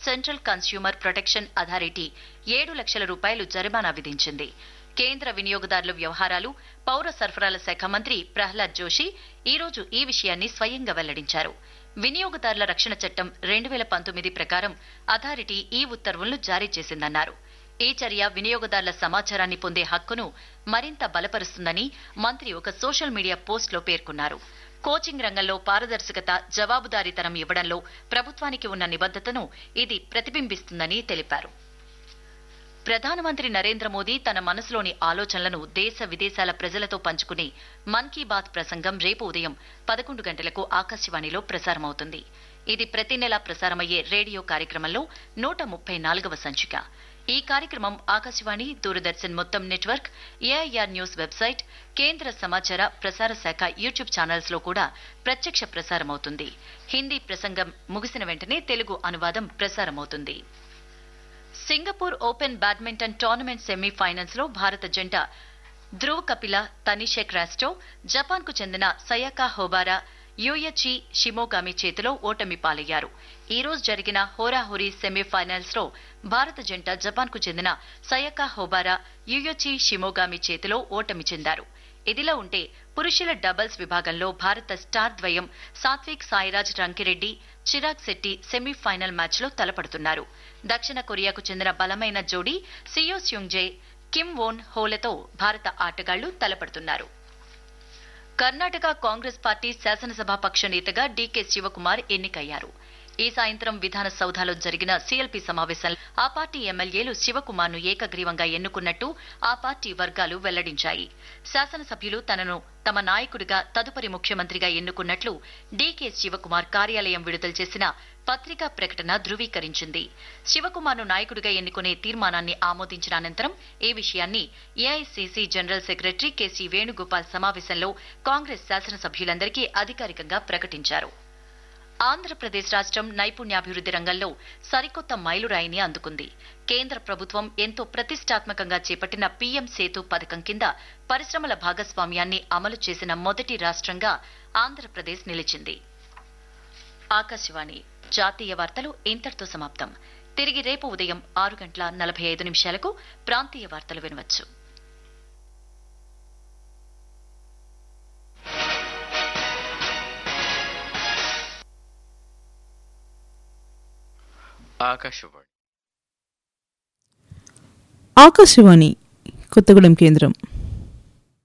central consumer protection authority ఏడు లక్షల రూపాయలు జరిమానా విధించింది కేంద్ర వినియోగదారుల వ్యవహారాలు పౌర సరఫరాల శాఖ మంత్రి ప్రహ్లాద్ జోషి ఈ రోజు ఈ విషయాన్ని స్వయంగా వెల్లడించారు వినియోగదారుల రక్షణ చట్టం రెండు వేల పంతొమ్మిది ప్రకారం అథారిటీ ఈ ఉత్తర్వులను జారీ చేసిందన్నారు ఈ చర్య వినియోగదారుల సమాచారాన్ని పొందే హక్కును మరింత బలపరుస్తుందని మంత్రి ఒక సోషల్ మీడియా పోస్టులో పేర్కొన్నారు కోచింగ్ రంగంలో పారదర్శకత జవాబుదారీతనం ఇవ్వడంలో ప్రభుత్వానికి ఉన్న నిబద్దతను ఇది ప్రతిబింబిస్తుందని తెలిపారు ప్రధానమంత్రి నరేంద్ర మోదీ తన మనసులోని ఆలోచనలను దేశ విదేశాల ప్రజలతో పంచుకునే మన్ కీ బాత్ ప్రసంగం రేపు ఉదయం పదకొండు గంటలకు ఆకాశవాణిలో ప్రసారమవుతుంది ఇది ప్రతి నెలా ప్రసారమయ్యే రేడియో కార్యక్రమంలో నూట ముప్పై నాలుగవ సంచిక ఈ కార్యక్రమం ఆకాశవాణి దూరదర్శన్ మొత్తం నెట్వర్క్ ఏఐఆర్ న్యూస్ వెబ్సైట్ కేంద్ర సమాచార ప్రసార శాఖ యూట్యూబ్ ఛానల్స్ లో కూడా ప్రత్యక్ష ప్రసారమవుతుంది హిందీ ప్రసంగం ముగిసిన వెంటనే తెలుగు అనువాదం ప్రసారమవుతుంది Singapore open badminton tournament semifinals లో భారత జంట ధ్రువ్ కపిల తనిషే క్రాస్టో జపాన్ కు చెందిన సయాకా హోబారా యూయచి షిమోగామి చేతిలో ఓటమి పాలయ్యారు ఈ రోజు జరిగిన హోరాహోరీ సెమీఫైనల్స్ లో భారత జంట జపాన్ కు చెందిన సయకా హోబారా యూయోచి షిమోగామి చేతిలో ఓటమి చెందారు ఇదిలా ఉంటే పురుషుల డబుల్స్ విభాగంలో భారత స్టార్ ద్వయం సాత్విక్ సాయిరాజ్ రంకిరెడ్డి చిరాగ్ శెట్టి సెమీఫైనల్ మ్యాచ్లో తలపడుతున్నారు దక్షిణ కొరియాకు చెందిన బలమైన జోడీ సియో స్యుంగ్జే కిమ్ వోన్ హోలతో భారత ఆటగాళ్లు తలపడుతున్నారు కర్ణాటక కాంగ్రెస్ పార్టీ శాసనసభాపక్ష నేతగా డీకే శివకుమార్ ఎన్నికయ్యారు ఈ సాయంత్రం విధానసౌధలో జరిగిన సీఎల్పీ సమావేశంలో ఆ పార్టీ ఎమ్మెల్యేలు శివకుమార్ ను ఏకగ్రీవంగా ఎన్నుకున్నట్టు ఆ పార్టీ వర్గాలు వెల్లడించాయి శాసనసభ్యులు తనను తమ నాయకుడిగా తదుపరి ముఖ్యమంత్రిగా ఎన్నుకున్నట్లు డీకే శివకుమార్ కార్యాలయం విడుదల చేసిన పత్రికా ప్రకటన ధృవీకరించింది శివకుమార్ ను నాయకుడిగా ఎన్నుకునే తీర్మానాన్ని ఆమోదించిన అనంతరం ఈ విషయాన్ని AICC general secretary KC Venugopal సమావేశంలో కాంగ్రెస్ శాసనసభ్యులందరికీ అధికారికంగా ప్రకటించారు ఆంధ్రప్రదేశ్ రాష్ట్రం నైపుణ్యాభివృద్ధి రంగంలో సరికొత్త మైలురాయిని అందుకుంది కేంద్ర ప్రభుత్వం ఎంతో ప్రతిష్టాత్మకంగా చేపట్టిన పీఎం సేతు పథకం కింద పరిశ్రమల భాగస్వామ్యాన్ని అమలు చేసిన మొదటి రాష్ట్రంగా ఆంధ్రప్రదేశ్ నిలిచింది ఆకాశవాణి జాతీయ వార్తలు ఇంతటితో సమాప్తం తిరిగి రేపు ఉదయం ఆరు గంటల నలభై ఐదు నిమిషాలకు ప్రాంతీయ వార్తలు వినవచ్చు ఆకాశవాణి ఆకాశవాణి కొత్తగూడెం కేంద్రం